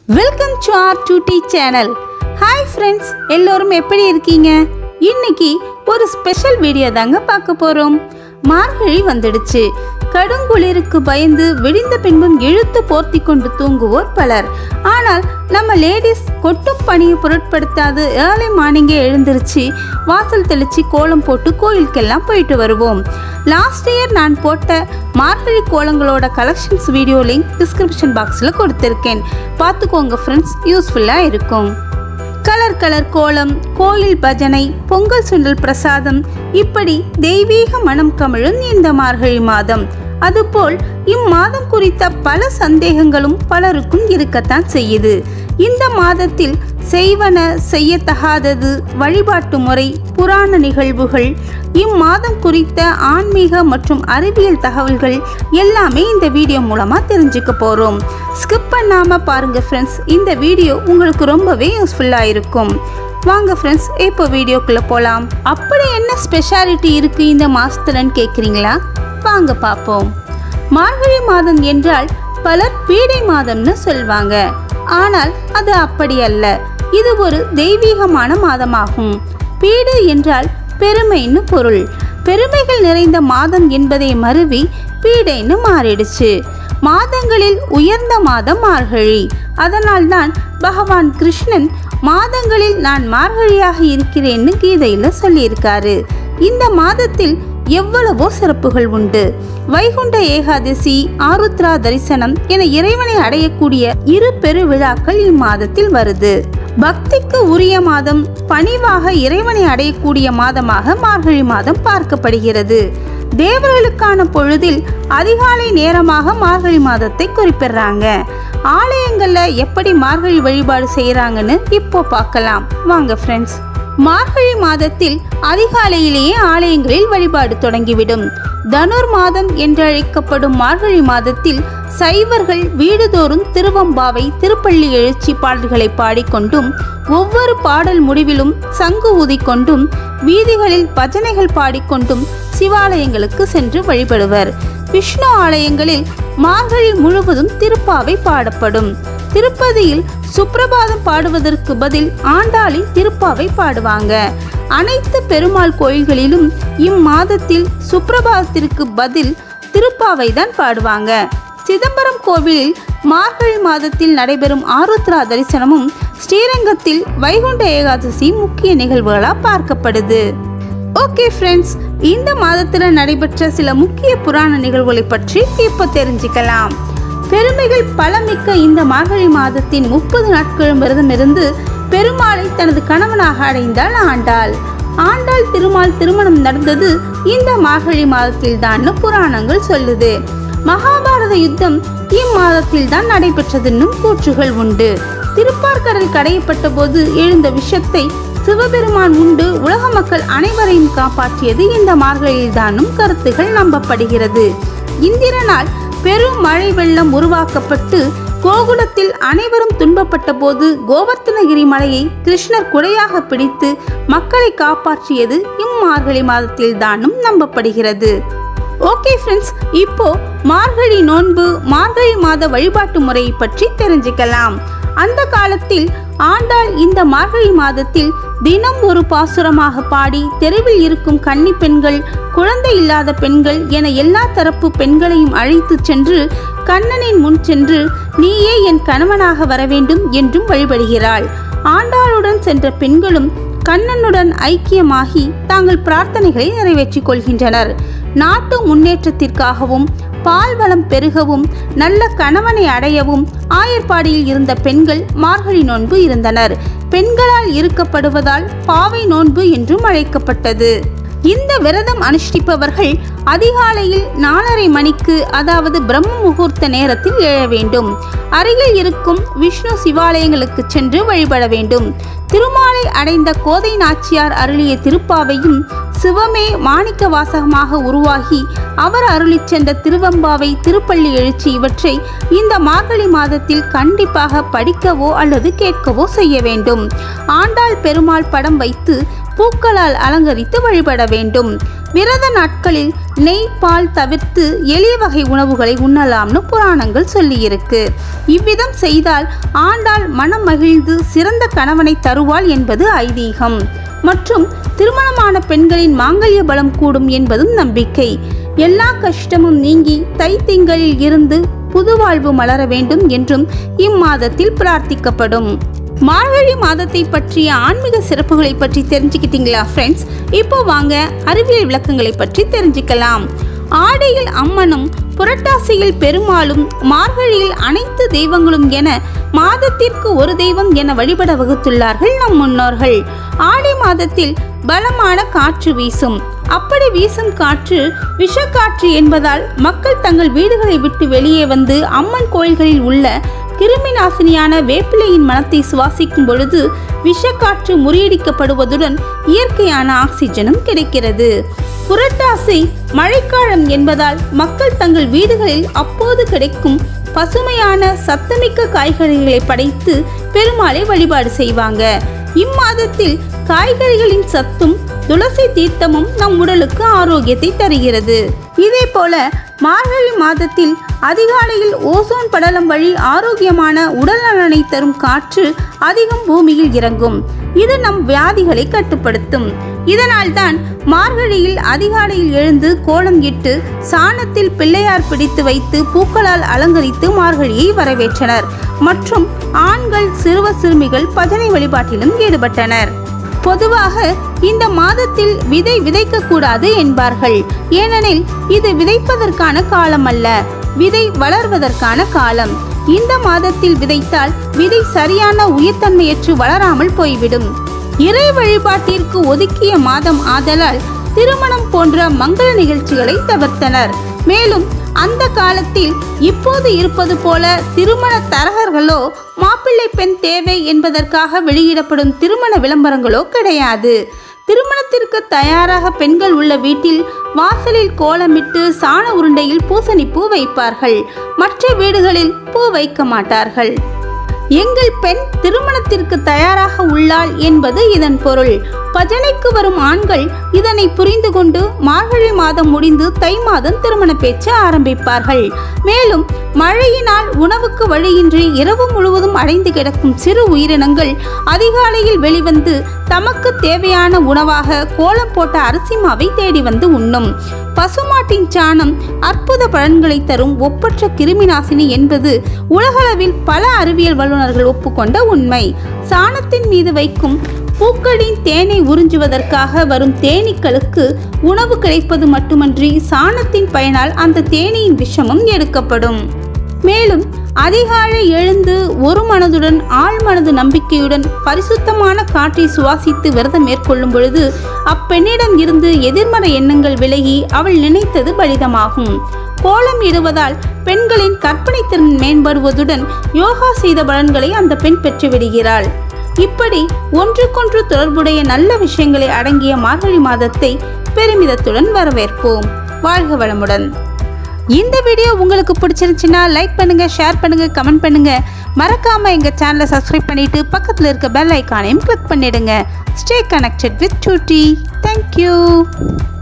welcome to our டூடி channel hi friends எல்லோரும் எப்படி இருக்கீங்க இன்னைக்கு ஒரு ஸ்பெஷல் வீடியோ தாங்க பார்க்க போகிறோம் மார்கழி வந்துடுச்சு கடுங்குளிருக்கு பயந்து விடிந்த பின்பும் இழுத்து போர்த்தி கொண்டு தூங்குவோர் பலர் ஆனால் நம்ம லேடிஸ் கொட்டும் பணியை பொருட்படுத்தாது ஏர்லி மார்னிங்கே எழுந்திருச்சு வாசல் தெளிச்சு கோலம் போட்டு கோயிலுக்கெல்லாம் போயிட்டு வருவோம் லாஸ்ட் இயர் நான் போட்ட மார்கழி கோலங்களோட கலெக்ஷன்ஸ் வீடியோ லிங்க் டிஸ்கிரிப்ஷன் பாக்ஸில் கொடுத்துருக்கேன் பார்த்துக்கோங்க ஃப்ரெண்ட்ஸ் யூஸ்ஃபுல்லாக இருக்கும் கலர் கலர் கோலம் கோயில் பஜனை பொங்கல் சுண்டல் பிரசாதம் இப்படி தெய்வீக மனம் கமிழும் இந்த மார்கழி மாதம் அதுபோல் இம்மாதம் குறித்த பல சந்தேகங்களும் பலருக்கும் இருக்கத்தான் செய்யுது இந்த மாதத்தில் செய்வன செய்யத்தகாதது வழிபாட்டு முறை புராண நிகழ்வுகள் இம்மாதம் குறித்த ஆன்மீக மற்றும் அறிவியல் தகவல்கள் எல்லாமே இந்த வீடியோ மூலமா தெரிஞ்சுக்க போறோம் ஸ்கிப் பண்ணாம பாருங்க ஃப்ரெண்ட்ஸ் இந்த வீடியோ உங்களுக்கு ரொம்பவே யூஸ்ஃபுல்லா இருக்கும் வாங்க ஃப்ரெண்ட்ஸ் இப்போ வீடியோக்குள்ள போலாம் அப்படி என்ன ஸ்பெஷாலிட்டி இருக்கு இந்த மாசத்துலன்னு கேக்குறீங்களா வாங்க பார்ப்போம் மார்கழி மாதம் என்றால் பலர் பீடை மாதம்னு சொல்வாங்க ஆனால் அது அப்படி அல்ல இது ஒரு தெய்வீகமான மாதமாகும் பீடு என்றால் பெருமைன்னு பொருள் பெருமைகள் நிறைந்த மாதம் என்பதை மருவி பீடைன்னு மாறிடுச்சு மாதங்களில் உயர்ந்த மாதம் மார்கழி அதனால்தான் பகவான் கிருஷ்ணன் மாதங்களில் நான் மார்கழியாக இருக்கிறேன்னு கீதையில சொல்லியிருக்காரு இந்த மாதத்தில் எவ்வளவோ சிறப்புகள் உண்டு வைகுண்ட ஏகாதசி ஆருத்ரா தரிசனம் என இறைவனை அடையக்கூடிய இரு பெருவிழாக்கள் இம்மாதத்தில் வருது பக்திக்கு உரிய மாதம் பணிவாக இறைவனை அடையக்கூடிய மாதமாக மார்கழி மாதம் பார்க்கப்படுகிறது தேவர்களுக்கான பொழுதில் அதிகாலை நேரமாக மார்கழி மாதத்தை குறிப்பிடுறாங்க ஆலயங்கள்ல எப்படி மார்கழி வழிபாடு செய்யறாங்கன்னு இப்போ பார்க்கலாம் வாங்க ஃப்ரெண்ட்ஸ் மார்கழி மாதத்தில் அதிகாலையிலேயே ஆலயங்களில் வழிபாடு தொடங்கிவிடும் தனுர் மாதம் என்றழைக்கப்படும் மார்கழி மாதத்தில் சைவர்கள் வீடுதோறும் திருவம்பாவை திருப்பள்ளி எழுச்சி பாடல்களை பாடிக்கொண்டும் ஒவ்வொரு பாடல் முடிவிலும் சங்கு ஊதிக்கொண்டும் வீதிகளில் பஜனைகள் பாடிக்கொண்டும் சிவாலயங்களுக்கு சென்று வழிபடுவர் விஷ்ணு ஆலயங்களில் மார்கழி முழுவதும் திருப்பாவை பாடப்படும் திருப்பதியில் சுப்பிரபாதம் பாடுவதற்கு பதில் ஆண்டாளின் திருப்பாவை பாடுவாங்க அனைத்து பெருமாள் கோயில்களிலும் இம்மாதத்தில் சுப்பிரபாதத்திற்கு பதில் திருப்பாவை தான் பாடுவாங்க சிதம்பரம் கோவிலில் மார்கழி மாதத்தில் நடைபெறும் ஆருத்ரா தரிசனமும் ஸ்ரீரங்கத்தில் வைகுண்ட ஏகாதசி முக்கிய நிகழ்வுகளாக பார்க்கப்படுது ஓகே ஃப்ரெண்ட்ஸ் இந்த மாதத்தில் நடைபெற்ற சில முக்கிய புராண நிகழ்வுகளை பற்றி இப்போ தெரிஞ்சுக்கலாம் பெருமைகள் பலமிக்க இந்த மார்கழி மாதத்தின் முப்பது நாட்களும் விரதமிருந்து பெருமாளை தனது கணவனாக அடைந்தாள் ஆண்டாள் ஆண்டாள் திருமால் திருமணம் நடந்தது இந்த மார்கழி மாதத்தில் தான் புராணங்கள் சொல்லுது மகாபாரத யுத்தம் இம்மாதத்தில் தான் நடைபெற்றதென்னும் கூற்றுகள் உண்டு திருப்பார்கடல் கடையப்பட்ட போது எழுந்த விஷத்தை சிவபெருமான் உண்டு உலக மக்கள் அனைவரையும் காப்பாற்றியது இந்த மார்கழியில் தானும் கருத்துகள் நம்பப்படுகிறது இந்திரனால் பெரும் மழை வெள்ளம் உருவாக்கப்பட்டு கோகுலத்தில் அனைவரும் துன்பப்பட்ட போது கோவர்த்தனகிரி மலையை கிருஷ்ணர் குடையாக பிடித்து மக்களை காப்பாற்றியது இம்மார்கழி மாதத்தில் தானும் நம்பப்படுகிறது ஓகே ஃப்ரெண்ட்ஸ் இப்போ மார்கழி நோன்பு மார்கழி மாத வழிபாட்டு முறையை பற்றி தெரிஞ்சுக்கலாம் அந்த காலத்தில் ஆண்டாள் இந்த மார்கழி மாதத்தில் தினம் ஒரு பாசுரமாக பாடி தெருவில் இருக்கும் கன்னி பெண்கள் குழந்தை இல்லாத பெண்கள் என எல்லா தரப்பு பெண்களையும் அழைத்து சென்று கண்ணனின் முன் சென்று நீயே என் கணவனாக வர வேண்டும் என்றும் வழிபடுகிறாள் ஆண்டாளுடன் சென்ற பெண்களும் கண்ணனுடன் ஐக்கியமாகி தாங்கள் பிரார்த்தனைகளை நிறைவேற்றிக் கொள்கின்றனர் நாட்டு முன்னேற்றத்திற்காகவும் பால் வளம் பெருகவும் நல்ல கணவனை அடையவும் ஆயர்பாடியில் இருந்த பெண்கள் மார்கழி நோன்பு இருந்தனர் பெண்களால் இருக்கப்படுவதால் பாவை நோன்பு என்றும் அழைக்கப்பட்டது இந்த விரதம் அனுஷ்டிப்பவர்கள் அதிகாலையில் நாலரை மணிக்கு அதாவது பிரம்ம முகூர்த்த நேரத்தில் எழ வேண்டும் அருகில் இருக்கும் விஷ்ணு சிவாலயங்களுக்கு சென்று வழிபட வேண்டும் திருமாலை அடைந்த கோதை நாச்சியார் அருளிய திருப்பாவையும் சிவமே மாணிக்க வாசகமாக உருவாகி அவர் அருளிச் சென்ற திருவம்பாவை திருப்பள்ளி எழுச்சி இவற்றை இந்த மார்கழி மாதத்தில் கண்டிப்பாக படிக்கவோ அல்லது கேட்கவோ செய்ய வேண்டும் ஆண்டாள் பெருமாள் படம் வைத்து பூக்களால் அலங்கரித்து வழிபட வேண்டும் விரத நாட்களில் நெய் பால் தவிர்த்து எளிய வகை உணவுகளை உண்ணலாம்னு புராணங்கள் சொல்லியிருக்கு இவ்விதம் செய்தால் ஆண்டாள் மனம் மகிழ்ந்து சிறந்த கணவனை தருவாள் என்பது ஐதீகம் மற்றும் திருமணமான பெண்களின் மாங்கல்ய பலம் கூடும் என்பதும் நம்பிக்கை எல்லா கஷ்டமும் நீங்கி தை திங்களில் இருந்து புது வாழ்வு மலர வேண்டும் என்றும் இம்மாதத்தில் பிரார்த்திக்கப்படும் மார்கழி மாதத்தை பற்றிய ஆன்மீக சிறப்புகளை பற்றி தெரிஞ்சுக்கிட்டீங்களா ஃப்ரெண்ட்ஸ் இப்போ வாங்க அறிவியல் விளக்கங்களை பற்றி தெரிஞ்சுக்கலாம் ஆடியில் அம்மனும் புரட்டாசியில் பெருமாளும் மார்கழியில் அனைத்து தெய்வங்களும் என மாதத்திற்கு ஒரு தெய்வம் என வழிபட வகுத்துள்ளார்கள் நம் முன்னோர்கள் ஆடி மாதத்தில் பலமான காற்று வீசும் அப்படி வீசும் காற்று விஷக்காற்று என்பதால் மக்கள் தங்கள் வீடுகளை விட்டு வெளியே வந்து அம்மன் கோயில்களில் உள்ள கிருமி நாசினியான வேப்பிலையின் மனத்தை சுவாசிக்கும் பொழுது விஷக்காற்று முறியடிக்கப்படுவதுடன் இயற்கையான ஆக்சிஜனும் கிடைக்கிறது புரட்டாசி மழைக்காலம் என்பதால் மக்கள் தங்கள் வீடுகளில் அப்போது கிடைக்கும் பசுமையான சத்தமிக்க காய்கறிகளை படைத்து பெருமாளை வழிபாடு செய்வாங்க இம்மாதத்தில் காய்கறிகளின் சத்தும் துளசி தீர்த்தமும் நம் உடலுக்கு ஆரோக்கியத்தை தருகிறது இதே போல மார்கழி மாதத்தில் அதிகாலையில் ஓசோன் படலம் வழி ஆரோக்கியமான உடல் நலனை தரும் காற்று அதிகம் பூமியில் இறங்கும் இது நம் வியாதிகளை கட்டுப்படுத்தும் இதனால்தான் மார்கழியில் அதிகாலையில் எழுந்து கோலம் இட்டு சாணத்தில் பிள்ளையார் பிடித்து வைத்து பூக்களால் அலங்கரித்து மார்கழியை வரவேற்றனர் மற்றும் ஆண்கள் சிறுவ சிறுமிகள் பஜனை வழிபாட்டிலும் ஈடுபட்டனர் பொதுவாக இந்த மாதத்தில் விதை விதைக்கக்கூடாது என்பார்கள் ஏனெனில் இது விதைப்பதற்கான காலம் அல்ல விதை வளர்வதற்கான காலம் இந்த மாதத்தில் விதைத்தால் விதை சரியான உயிர்த்தன்மையற்று வளராமல் போய்விடும் இறை வழிபாட்டிற்கு ஒதுக்கிய மாதம் ஆதலால் திருமணம் போன்ற மங்கள நிகழ்ச்சிகளை தவிர்த்தனர் மேலும் அந்த காலத்தில் இப்போது இருப்பது போல திருமண தரகர்களோ மாப்பிள்ளை பெண் தேவை என்பதற்காக வெளியிடப்படும் திருமண விளம்பரங்களோ கிடையாது திருமணத்திற்கு தயாராக பெண்கள் உள்ள வீட்டில் வாசலில் கோலமிட்டு சாண உருண்டையில் பூசணி பூ வைப்பார்கள் மற்ற வீடுகளில் பூ வைக்க மாட்டார்கள் எங்கள் பெண் திருமணத்திற்கு தயாராக உள்ளாள் என்பது இதன் பொருள் பஜனைக்கு வரும் ஆண்கள் இதனை புரிந்து கொண்டு மார்கழி மாதம் முடிந்து தை மாதம் திருமண பேச்சு ஆரம்பிப்பார்கள் மேலும் மழையினால் உணவுக்கு வழியின்றி இரவு முழுவதும் அடைந்து கிடக்கும் சிறு உயிரினங்கள் அதிகாலையில் வெளிவந்து தமக்கு தேவையான உணவாக கோலம் போட்ட அரிசி மாவை தேடி வந்து உண்ணும் பசுமாட்டின் சாணம் அற்புத பலன்களை தரும் ஒப்பற்ற கிருமி நாசினி என்பது உலகளவில் பல அறிவியல் வல்லுநர்கள் ஒப்புக்கொண்ட உண்மை சாணத்தின் மீது வைக்கும் பூக்களின் தேனை உறிஞ்சுவதற்காக வரும் தேனீக்களுக்கு உணவு கிடைப்பது மட்டுமன்றி சாணத்தின் பயனால் அந்த தேனீயின் விஷமும் எடுக்கப்படும் மேலும் அதிகாலை எழுந்து ஒரு மனதுடன் ஆழ்மனது நம்பிக்கையுடன் பரிசுத்தமான காற்றை சுவாசித்து விரதம் மேற்கொள்ளும் பொழுது அப்பெண்ணிடம் இருந்து எதிர்மறை எண்ணங்கள் விலகி அவள் நினைத்தது பலிதமாகும் கோலம் இடுவதால் பெண்களின் கற்பனை திறன் மேம்படுவதுடன் யோகா செய்த பலன்களை அந்த பெண் பெற்றுவிடுகிறாள் இப்படி ஒன்றுக்கொன்று தொடர்புடைய நல்ல விஷயங்களை அடங்கிய மார்கழி மாதத்தை பெருமிதத்துடன் வரவேற்போம் வாழ்க வளமுடன் இந்த வீடியோ உங்களுக்கு பிடிச்சிருந்துச்சுன்னா லைக் பண்ணுங்க ஷேர் பண்ணுங்க கமெண்ட் பண்ணுங்க மறக்காம எங்க சேனலை சப்ஸ்கிரைப் பண்ணிட்டு பக்கத்தில் இருக்க பெல் ஐக்கானையும் கிளிக் பண்ணிடுங்க ஸ்டே கனெக்டட் வித் டூட்டி தேங்க்யூ